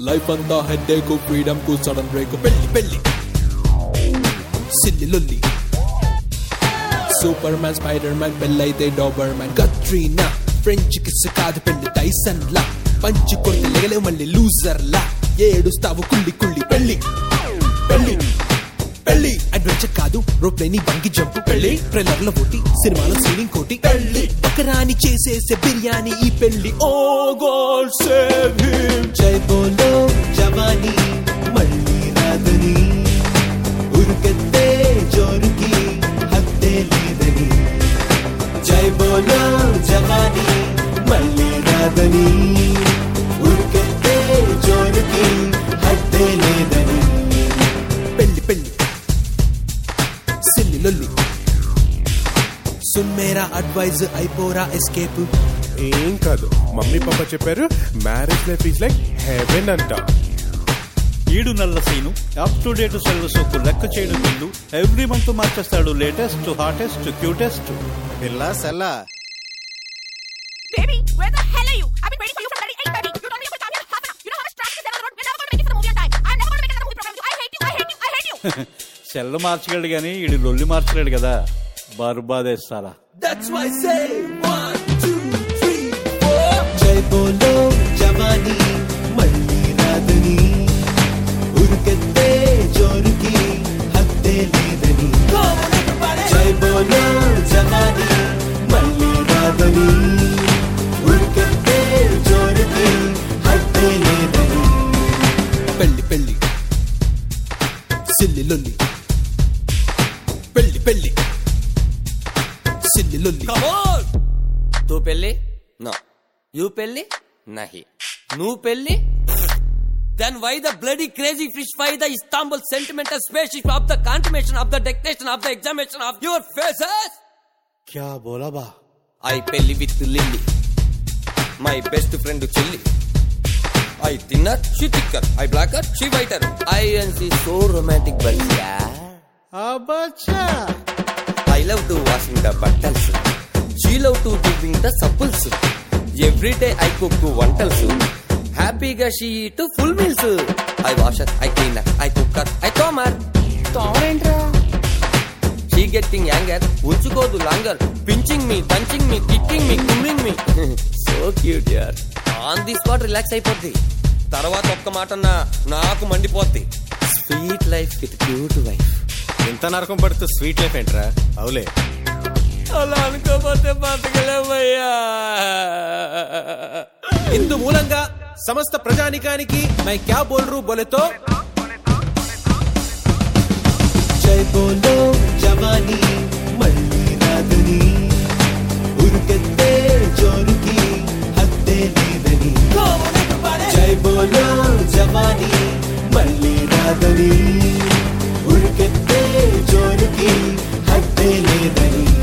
Life అంతా headache freedom కు sudden brake పెళ్లి పెళ్లి సిల్లి లొల్లి సూపర్ మ్యాన్ స్పైడర్ మ్యాన్ పెళ్ళైతే Doberman Katrina French kiss కాదు పెళ్లి టైసన్ లా పంచి కొడితే లెగలే మళ్ళీ లూజర్ లా ఏడుస్తావు కుళ్ళి కుళ్ళి పెళ్లి పెళ్లి పెళ్లి అడ్వెంచర్ కాదు రోప్ లేని బంగి జంప్ పెళ్లి ట్రైలర్ లో ఒకటి సినిమాలో సీలింగ్ కోటి పెళ్లి బకరాని చేసేసే బిర్యానీ ఈ పెళ్లి ఓ గోల్ సేవ్ హిమ్ జై బోలో జవానీ మళ్ళీ రాదని ఉరుకెత్తే జోరుకి హత్తే లేదని జై బోలో జవానీ మళ్ళీ రాదని ఉరుకెత్తే జోరుకి హత్తే లేదని పెళ్లి పెళ్లి సిల్లి లొల్లి సున్ మేరా అడ్వైజ్ అయిపోరా ఎస్కేప్ ఏం కాదు మమ్మీ పాప చెప్పారు marriage life is like heaven అంట ఈడు నల్ల సీను అప్ టు డేట్ సెల్వ సోకు లెక్క చేయడం వీళ్ళు ఎవ్రీ మంత్ మార్చేస్తాడు లేటెస్ట్ హాటెస్ట్ క్యూటెస్ట్ పిల్ల సెల్ల Baby, where the hell are you? I've been waiting for you for bloody eight, baby. You told me you could come here in half an hour. You know how much traffic is there on the road? We're never going to make it to the movie on time. I'm never going to make another movie program. with you. I hate you. I hate you. I hate you. Cell మార్చగలడు కానీ ఈడు లొల్లి మార్చలేడు కదా బర్బాదేస్తారా That's why I say one, two, three, four. జై బోలో జవానీ మళ్ళీ రాదని ఉరికెత్తే జోరుకి హత్తే లేదని జై బోలో జవానీ మళ్ళీ రాదని ఉరికెత్తే జోరుకి హత్తే లేదని పెళ్లి పెళ్లి సిల్లి లొల్లి పెళ్లి పెళ్లి సిల్లి లొల్లి तू పెళ్లి నో యూ పెళ్లి నహి నువ్వు పెళ్లి then why the bloody crazy fish why the Istanbul sentimental spaceship of the contamination of the detection of the examination of your faces క్యా బోలా బా ఐ పెళ్లి with Lilly my best friend చెల్లి I తిన్నర్ షీ టిక్కర్ I blocker she waiter I and see so romantic but అబ్బచ్చా I love to washing the బట్టల్స్ she love to giving the సప్పుల్స్ ఎవ్రీ డే ఐ కుక్ వంటల్స్ హ్యాపీగా she to full meals I washer I cleaner I cooker I తోమర్ she getting anger ఉంచుకోదు longer pinching me దంచింగ్ me kicking me కుమ్మింగ్ me so cute యార్ on the spot relax అయిపోద్ది తర్వాత ఒక్క మాట అన్నా నాకు మండిపోద్ది sweet life with cute wife ఇంత నరకం పడుతూ స్వీట్ లైఫ్ ఏంట్రా అవులే అలా అనుకోపోతే బతకలేమయ్యా ఇందు మూలంగా సమస్త ప్రజానికానికి మై క్యా బోల్ రూ బోలేతో జై బోలో జవానీ మళ్ళీ రాదని ఉరికెత్తే జోరుకి హత్తే లేదని జై బోలో జవానీ మళ్ళీ రాదని ఉరికెత్తే జోరుకి హత్తే లేదని